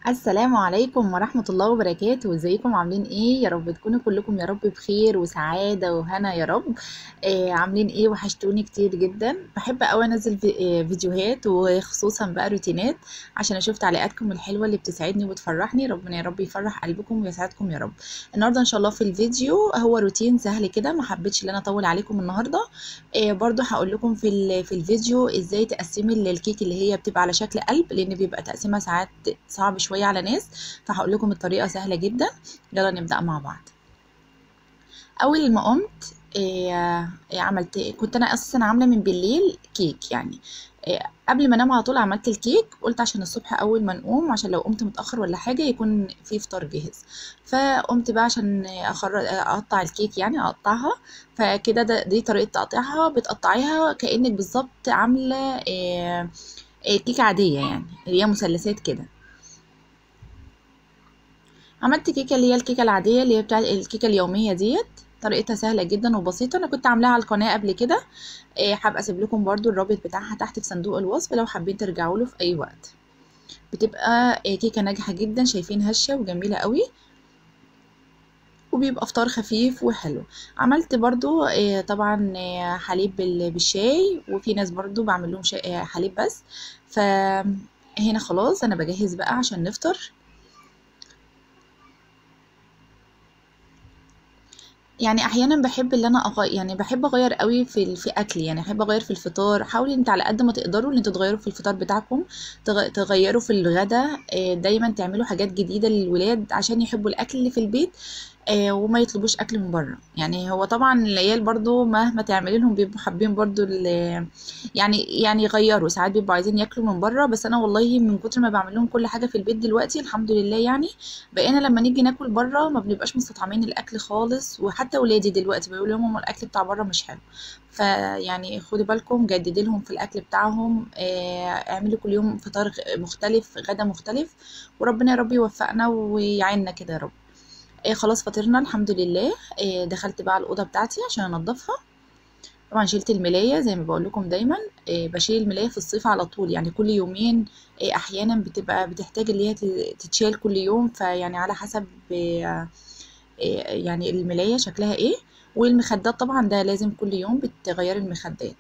السلام عليكم ورحمة الله وبركاته ازيكم عاملين ايه يا رب تكونوا كلكم يا رب بخير وسعادة وهنا يا رب آه عاملين ايه وحشتوني كتير جدا بحب اوي انزل في- آه، فيديوهات وخصوصا بقى روتينات عشان اشوف تعليقاتكم الحلوة اللي بتسعدني وبتفرحني ربنا يا رب يفرح قلبكم ويسعدكم يا رب النهارده ان شاء الله في الفيديو هو روتين سهل كده ما حبيتش ان انا اطول عليكم النهارده آه برضو هقول لكم في ال- في الفيديو ازاي تقسمي الكيك اللي هي بتبقى على شكل قلب لان بيبقى تقسيمها ساعات صعب شويه على ناس فهقول لكم الطريقه سهله جدا يلا نبدا مع بعض اول ما قمت آه، آه، عملت كنت انا اساسا عامله من بالليل كيك يعني آه، قبل ما انام على طول عملت الكيك قلت عشان الصبح اول ما نقوم عشان لو قمت متاخر ولا حاجه يكون في فطار جاهز فقمت بقى عشان اخرج اقطع الكيك يعني اقطعها فكده ده- دي طريقه تقطيعها بتقطعيها كانك بالظبط عامله آه، آه، كيكه عاديه يعني اللي هي مثلثات كده عملت كيكه اللي هي الكيكه العاديه اللي هي بتاع الكيكه اليوميه ديت طريقتها سهله جدا وبسيطه انا كنت عاملاها على القناه قبل كده إيه، هبقى اسيب لكم برضو الرابط بتاعها تحت في صندوق الوصف لو حابين ترجعوا له في اي وقت بتبقى إيه، كيكه ناجحه جدا شايفين هشه وجميله قوي وبيبقى فطار خفيف وحلو عملت برضو إيه، طبعا إيه، حليب بال- بالشاي وفي ناس برضو بعمل لهم شاي إيه، حليب بس فهنا خلاص انا بجهز بقى عشان نفطر يعني احيانا بحب اللي انا أغير يعني بحب اغير قوي في ال- في اكلي يعني احب اغير في الفطار حاولي انت على قد ما تقدروا ان انتوا تغيروا في الفطار بتاعكم تغ- تغيروا في الغدا آه، دايما تعملوا حاجات جديده للولاد عشان يحبوا الاكل اللي في البيت آه، وما يطلبوش اكل من بره يعني هو طبعا العيال برضو مهما تعملي لهم بيبقوا حابين برضو ال- يعني يعني يغيروا ساعات بيبقوا عايزين ياكلوا من بره بس انا والله من كتر ما بعمل لهم كل حاجه في البيت دلوقتي الحمد لله يعني بقينا لما نيجي ناكل بره ما بنبقاش مستطعمين الاكل خالص وحتى ولادي دلوقتي بيقولوا لهم "ماما الاكل بتاع بره مش حلو فيعني خدوا بالكم جددي لهم في الاكل بتاعهم آه، اعملي كل يوم فطار غ- مختلف غدا مختلف وربنا يا رب يوفقنا ويعيننا كده يا رب آه، خلاص فطرنا الحمد لله آه، دخلت بقى الاوضه بتاعتي عشان انضفها طبعا شلت الملايه زي ما بقول لكم دايما آه، بشيل الملايه في الصيف على طول يعني كل يومين آه، احيانا بتبقى بتحتاج اللي هي تت- تتشال كل يوم فيعني على حسب آه، آه، يعني الملايه شكلها ايه والمخدات طبعا ده لازم كل يوم بتغيري المخدات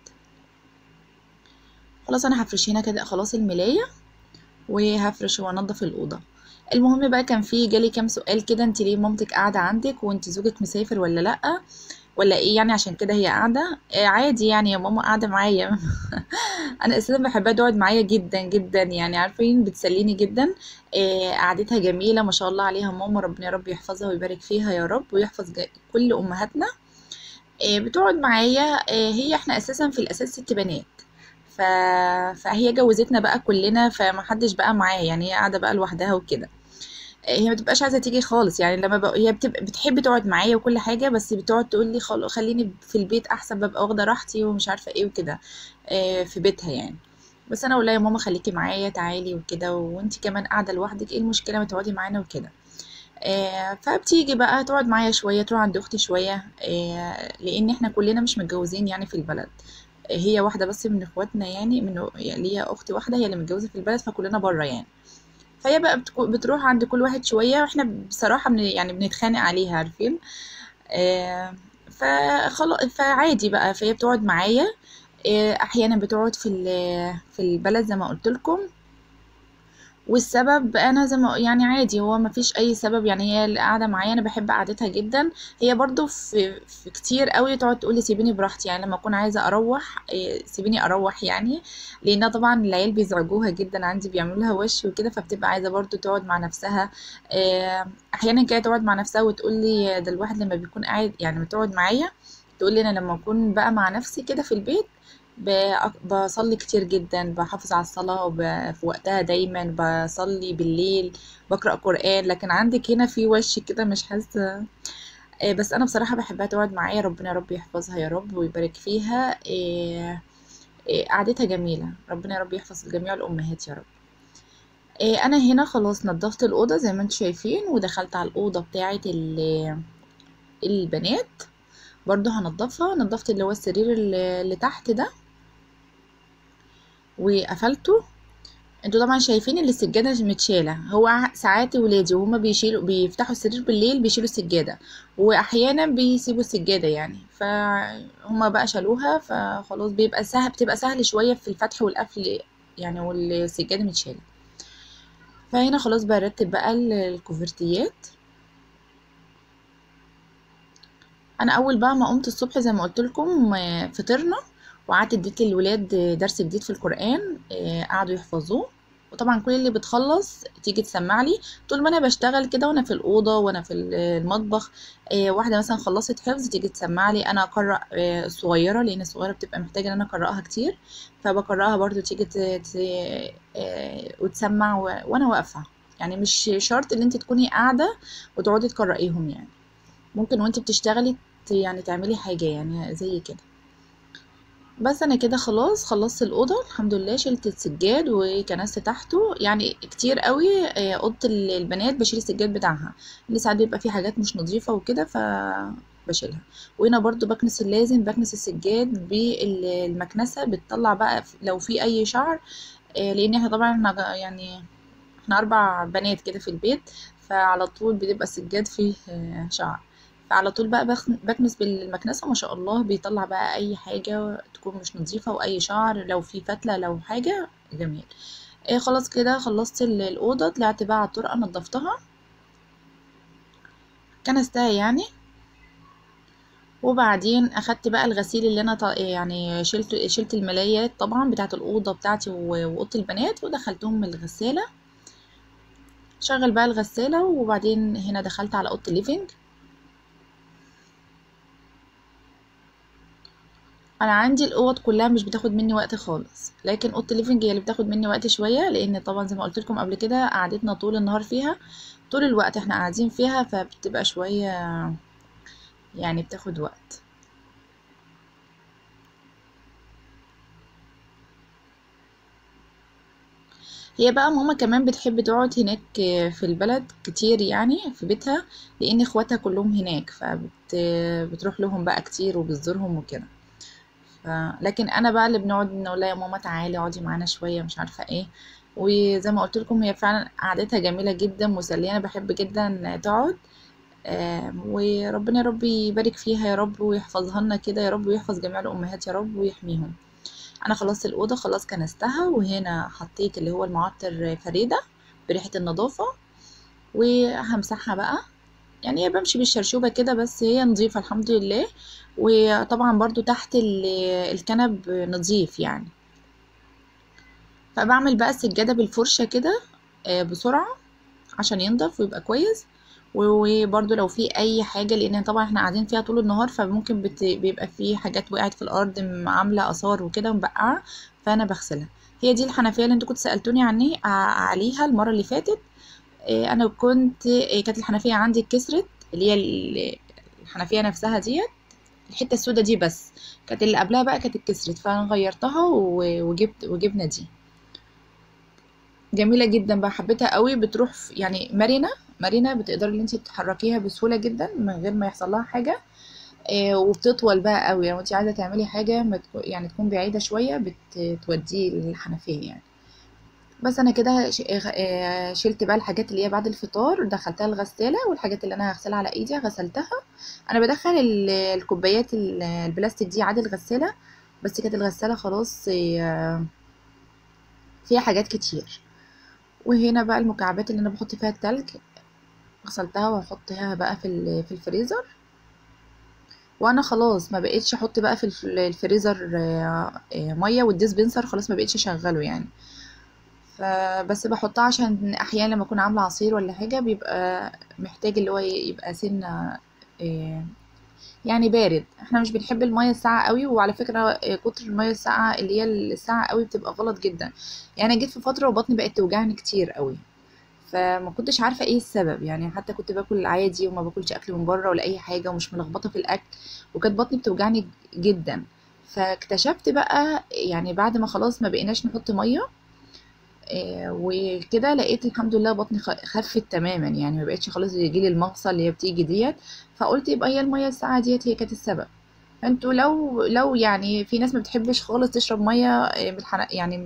خلاص انا هفرش هنا كده خلاص الملايه وهفرش وانضف الاوضه المهم بقى كان في جالي كام سؤال كده انت ليه مامتك قاعده عندك وانت زوجك مسافر ولا لا ولا ايه يعني عشان كده هي قاعده آه عادي يعني يا ماما قاعده معايا انا اساسا بحبها تقعد معايا جدا جدا يعني عارفين بتسليني جدا آه قعدتها جميله ما شاء الله عليها ماما ربنا يا رب يحفظها ويبارك فيها يا رب ويحفظ ج- كل امهاتنا آه بتقعد معايا آه هي احنا اساسا في الاساس ست بنات ف... فهي جوزتنا بقى كلنا فمحدش بقى معايا يعني هي قاعده بقى لوحدها وكده هي ما بتبقاش عايزه تيجي خالص يعني لما بق... هي بتبقى بتحب تقعد معايا وكل حاجه بس بتقعد تقول لي خل... خليني في البيت احسن ببقى واخده راحتي ومش عارفه ايه وكده آه، في بيتها يعني بس انا اقول لها يا ماما خليكي معايا تعالي وكده وانت كمان قاعده لوحدك ايه المشكله ما تقعدي معانا وكده آه، فبتيجي بقى تقعد معايا شويه تروح عند اختي شويه آه، لان احنا كلنا مش متجوزين يعني في البلد آه، هي واحده بس من اخواتنا يعني من يعني ليا اختي واحده هي اللي متجوزه في البلد فكلنا بره يعني فهي بقى بتكو- بتروح عند كل واحد شوية واحنا بصراحة من يعني بنتخانق عليها عارفين آه فخلاص فعادي بقى فهي بتقعد معايا آه احيانا بتقعد في ال- في البلد زي ما قلت لكم والسبب انا زي ما يعني عادي هو ما فيش اي سبب يعني هي اللي قاعده معايا انا بحب قعدتها جدا هي برضو في, في كتير قوي تقعد تقولي سيبيني براحتي يعني لما اكون عايزه اروح إيه، سيبيني اروح يعني لان طبعا العيال بيزعجوها جدا عندي بيعملوا لها وش وكده فبتبقى عايزه برضو تقعد مع نفسها إيه، احيانا كده تقعد مع نفسها وتقول لي ده الواحد لما بيكون قاعد يعني بتقعد معايا تقول لي انا لما اكون بقى مع نفسي كده في البيت ب- بصلي كتير جدا بحافظ على الصلاة وب- في وقتها دايما بصلي بالليل بقرأ قرآن لكن عندك هنا في وش كده مش حاسة آه، بس أنا بصراحة بحبها تقعد معايا ربنا يا رب يحفظها يا رب ويبارك فيها آه، آه، قعدتها جميلة ربنا يا رب يحفظ جميع الأمهات يا رب آه، أنا هنا خلاص نضفت الأوضة زي ما انتم شايفين ودخلت على الأوضة بتاعة ال- البنات برضو هنضفها نضفت اللي هو السرير اللي اللي تحت ده وقفلته انتوا طبعا شايفين ان السجاده متشاله هو ع- ساعات ولادي وهما بيشيلوا بيفتحوا السرير بالليل بيشيلوا السجاده واحيانا بيسيبوا السجاده يعني فهما بقى شالوها فخلاص بيبقى سهل بتبقى سهل شويه في الفتح والقفل يعني والسجاده متشاله فهنا خلاص برتب بقى ال- الكوفرتيات انا اول بقى ما قمت الصبح زي ما قلت لكم آه، فطرنا وقعدت اديت للولاد درس جديد في القرآن آه، قعدوا يحفظوه وطبعا كل اللي بتخلص تيجي تسمع لي طول ما انا بشتغل كده وانا في الاوضه وانا في المطبخ آه، واحده مثلا خلصت حفظ تيجي تسمع لي انا اقرا آه، الصغيره لان الصغيره بتبقى محتاجه ان انا اقراها كتير فبقراها برضو تيجي ت... ت... آه، وتسمع و... وانا واقفه يعني مش شرط ان انت تكوني قاعده وتقعدي تقرأيهم يعني ممكن وانت بتشتغلي ت- يعني تعملي حاجة يعني زي كده بس انا كده خلاص خلصت الأوضة الحمد لله شلت السجاد وكنست تحته يعني كتير قوي آه، أوضة ال- البنات بشيل السجاد بتاعها اللي ساعات بيبقى فيه حاجات مش نظيفة وكده ف بشيلها وهنا برضو بكنس اللازم بكنس السجاد بالمكنسة بتطلع بقى ف- لو في اي شعر آه، لان احنا طبعا احنا جا- يعني احنا اربع بنات كده في البيت فعلى طول بيبقى السجاد فيه آه، شعر فعلى طول بقى بخ- بكنس بالمكنسة ما شاء الله بيطلع بقى اي حاجة تكون مش نظيفة واي شعر لو في فتلة لو حاجة جميل إيه خلاص كده خلصت ال- الأوضة طلعت بقى على الطرقة نضفتها كنستها يعني وبعدين اخدت بقى الغسيل اللي انا ط- يعني شلت شلت الملايات طبعا بتاعه الاوضه بتاعتي و- واوضه البنات ودخلتهم الغساله شغل بقى الغساله وبعدين هنا دخلت على اوضه الليفينج انا عندي الاوض كلها مش بتاخد مني وقت خالص لكن اوضه الليفينج هي اللي بتاخد مني وقت شويه لان طبعا زي ما قلت لكم قبل كده قعدتنا طول النهار فيها طول الوقت احنا قاعدين فيها فبتبقى شويه يعني بتاخد وقت هي بقى ماما كمان بتحب تقعد هناك في البلد كتير يعني في بيتها لان اخواتها كلهم هناك فبت بتروح لهم بقى كتير وبتزورهم وكده ف... لكن انا بقى اللي بنقعد نقول لها يا ماما تعالي اقعدي معانا شويه مش عارفه ايه وزي ما قلت لكم هي فعلا قعدتها جميله جدا مسليه انا بحب جدا تقعد آم، وربنا يا رب يبارك فيها يا رب ويحفظها لنا كده يا رب ويحفظ جميع الامهات يا رب ويحميهم انا خلصت الاوضه خلاص كنستها وهنا حطيت اللي هو المعطر فريده بريحه النظافه وهمسحها بقى يعني هي بمشي بالشرشوبه كده بس هي نظيفه الحمد لله وطبعا برضو تحت ال- الكنب نظيف يعني فبعمل بقى السجاده بالفرشه كده آه، بسرعه عشان ينضف ويبقى كويس وبرضو لو في اي حاجه لان طبعا احنا قاعدين فيها طول النهار فممكن بت... بيبقى في حاجات وقعت في الارض م- عامله اثار وكده مبقعه فانا بغسلها هي دي الحنفيه اللي انتوا كنتوا سالتوني عني ع- عليها المره اللي فاتت إيه، انا كنت إيه، كانت الحنفيه عندي اتكسرت اللي هي ال- الحنفيه نفسها ديت الحته السوداء دي بس كانت اللي قبلها بقى كانت اتكسرت فانا غيرتها و- وجبت وجبنا دي جميله جدا بقى حبيتها قوي بتروح في يعني مرنه مرنه بتقدري ان انت تحركيها بسهوله جدا من غير ما يحصل لها حاجه آه، وبتطول بقى قوي لو انت عايزه تعملي حاجه ما تكو- يعني تكون بعيده شويه بتوديه للحنفيه يعني بس انا كده ش- آه، شلت بقى الحاجات اللي هي بعد الفطار دخلتها الغساله والحاجات اللي انا هغسلها على ايدي غسلتها انا بدخل ال- الكوبايات ال- البلاستيك دي عادي الغساله بس كانت الغساله خلاص آه، فيها حاجات كتير وهنا بقى المكعبات اللي انا بحط فيها التلج غسلتها وهحطها بقى في ال- في الفريزر وانا خلاص ما بقيتش احط بقى في الف- الفريزر آه، آه، ميه والديسبنسر خلاص ما بقيتش اشغله يعني فبس بحطها عشان احيانا لما اكون عامله عصير ولا حاجه بيبقى محتاج اللي هو يبقى سنه آه، يعني بارد احنا مش بنحب الميه الساقعه قوي وعلى فكره آه، كتر الميه الساقعه اللي هي الساقعه قوي بتبقى غلط جدا يعني جيت في فتره وبطني بقت توجعني كتير قوي فما كنتش عارفه ايه السبب يعني حتى كنت باكل عادي وما باكلش اكل من بره ولا اي حاجه ومش ملخبطه في الاكل وكانت بطني بتوجعني جدا فاكتشفت بقى يعني بعد ما خلاص ما بقيناش نحط ميه آه، وكده لقيت الحمد لله بطني خ- خفت تماما يعني ما بقتش خلاص يجيلي المغصه اللي هي بتيجي ديت فقلت يبقى هي الميه الساقعه ديت هي كانت السبب فانتوا لو لو يعني في ناس ما بتحبش خالص تشرب ميه آه، بالحرق يعني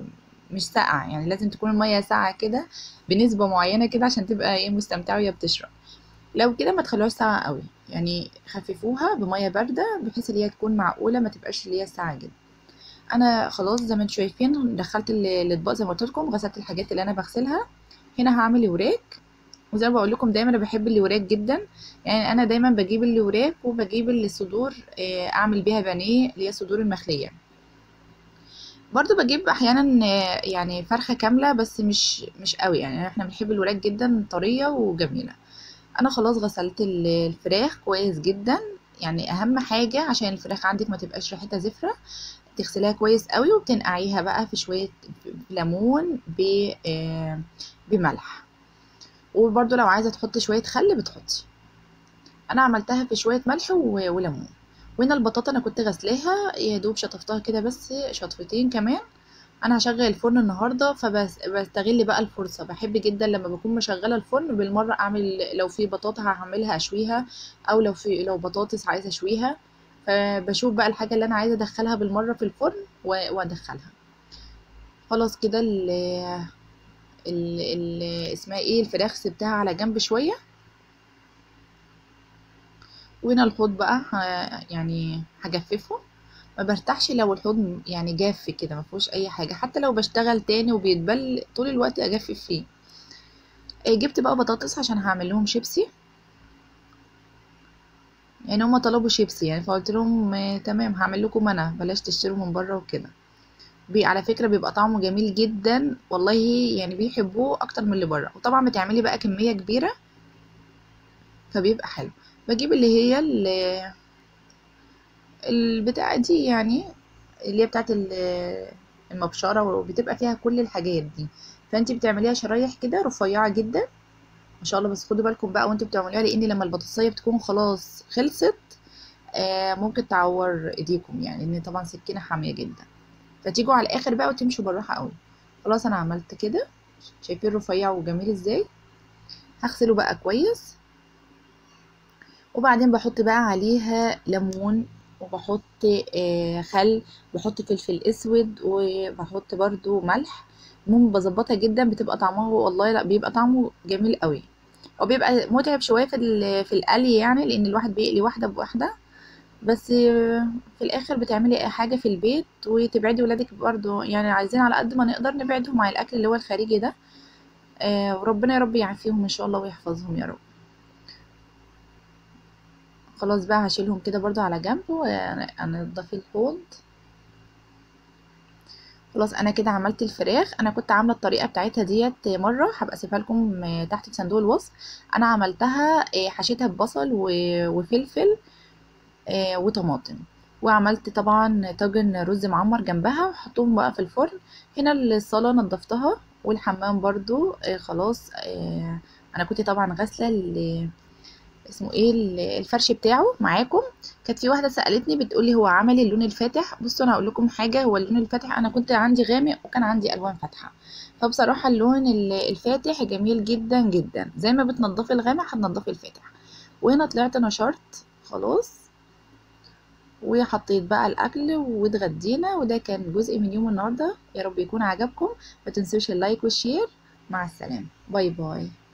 مش ساقعة يعني لازم تكون المية ساقعة كده بنسبة معينة كده عشان تبقى ايه مستمتعة وهي بتشرب لو كده ما تخلوهاش ساقعة قوي يعني خففوها بمية باردة بحيث اللي هي تكون معقولة ما تبقاش اللي هي ساقعة جدا انا خلاص زي ما انتم شايفين دخلت ال- الاطباق زي ما قلت لكم غسلت الحاجات اللي انا بغسلها هنا هعمل وراك وزي ما بقول لكم دايما انا بحب الوراك جدا يعني انا دايما بجيب الوراك وبجيب الصدور آه، اعمل بيها بانيه اللي هي الصدور المخليه برضو بجيب احيانا آه، يعني فرخه كامله بس مش مش قوي يعني احنا بنحب الوراك جدا طريه وجميله انا خلاص غسلت ال- الفراخ كويس جدا يعني اهم حاجه عشان الفراخ عندك ما تبقاش ريحتها زفره تغسليها كويس قوي وبتنقعيها بقى في شويه ليمون ب آه، بملح وبرضو لو عايزه تحطي شويه خل بتحطي انا عملتها في شويه ملح و- وليمون وهنا البطاطا انا كنت غسلاها يا دوب شطفتها كده بس شطفتين كمان انا هشغل الفرن النهارده فبستغل بقى الفرصه بحب جدا لما بكون مشغله الفرن بالمره اعمل لو في بطاطا هعملها اشويها او لو في لو بطاطس عايزه اشويها فبشوف بقى الحاجه اللي انا عايزه ادخلها بالمره في الفرن و- وادخلها خلاص كده ال ال ال اسمها ايه الفراخ سبتها على جنب شويه وهنا الحوض بقى ه- يعني هجففه ما برتاحش لو الحوض يعني جاف كده ما فيهوش اي حاجه حتى لو بشتغل تاني وبيتبل طول الوقت اجفف فيه إيه، جبت بقى بطاطس عشان هعمل لهم شيبسي يعني هما طلبوا شيبسي يعني فقلت لهم آه، تمام هعمل لكم انا بلاش تشتروا من بره وكده بي على فكره بيبقى طعمه جميل جدا والله يعني بيحبوه اكتر من اللي بره وطبعا بتعملي بقى كميه كبيره فبيبقى حلو بجيب اللي هي ال- البتاعه دي يعني اللي هي بتاعت ال- المبشره وبتبقى فيها كل الحاجات دي فانت بتعمليها شرايح كده رفيعه جدا ما شاء الله بس خدوا بالكم بقى وانتوا بتعملوها لان لما البطاطسيه بتكون خلاص خلصت آه ممكن تعور ايديكم يعني ان طبعا سكينه حاميه جدا فتيجوا على الاخر بقى وتمشوا بالراحه قوي خلاص انا عملت كده شايفين رفيع وجميل ازاي هغسله بقى كويس وبعدين بحط بقى عليها ليمون وبحط آه، خل بحط فلفل اسود وبحط برضو ملح المهم بظبطها جدا بتبقى طعمها والله لا بيبقى طعمه جميل قوي وبيبقى متعب شويه في ال- في القلي يعني لان الواحد بيقلي واحده بواحده بس آه، في الاخر بتعملي اي حاجه في البيت وتبعدي ولادك برضو يعني عايزين على قد ما نقدر نبعدهم عن الاكل اللي هو الخارجي ده آه، وربنا يا رب يعافيهم ان شاء الله ويحفظهم يا رب خلاص بقى هشيلهم كده برضو على جنب وانضف الحوض خلاص انا كده عملت الفراخ انا كنت عامله الطريقه بتاعتها ديت مره هبقى اسيبها لكم تحت في صندوق الوصف انا عملتها آه، حشيتها ببصل و- وفلفل آه، وطماطم وعملت طبعا طاجن رز معمر جنبها وحطهم بقى في الفرن هنا الصاله نضفتها والحمام برضو آه، خلاص آه، انا كنت طبعا غاسله ال- اسمه ايه ال- الفرش بتاعه معاكم كانت في واحده سالتني بتقولي هو عمل اللون الفاتح بصوا انا هقول لكم حاجه هو اللون الفاتح انا كنت عندي غامق وكان عندي الوان فاتحه فبصراحه اللون ال- الفاتح جميل جدا جدا زي ما بتنضفي الغامق هتنضفي الفاتح وهنا طلعت نشرت خلاص وحطيت بقى الاكل واتغدينا وده كان جزء من يوم النهارده يا رب يكون عجبكم ما تنسوش اللايك والشير مع السلامه باي باي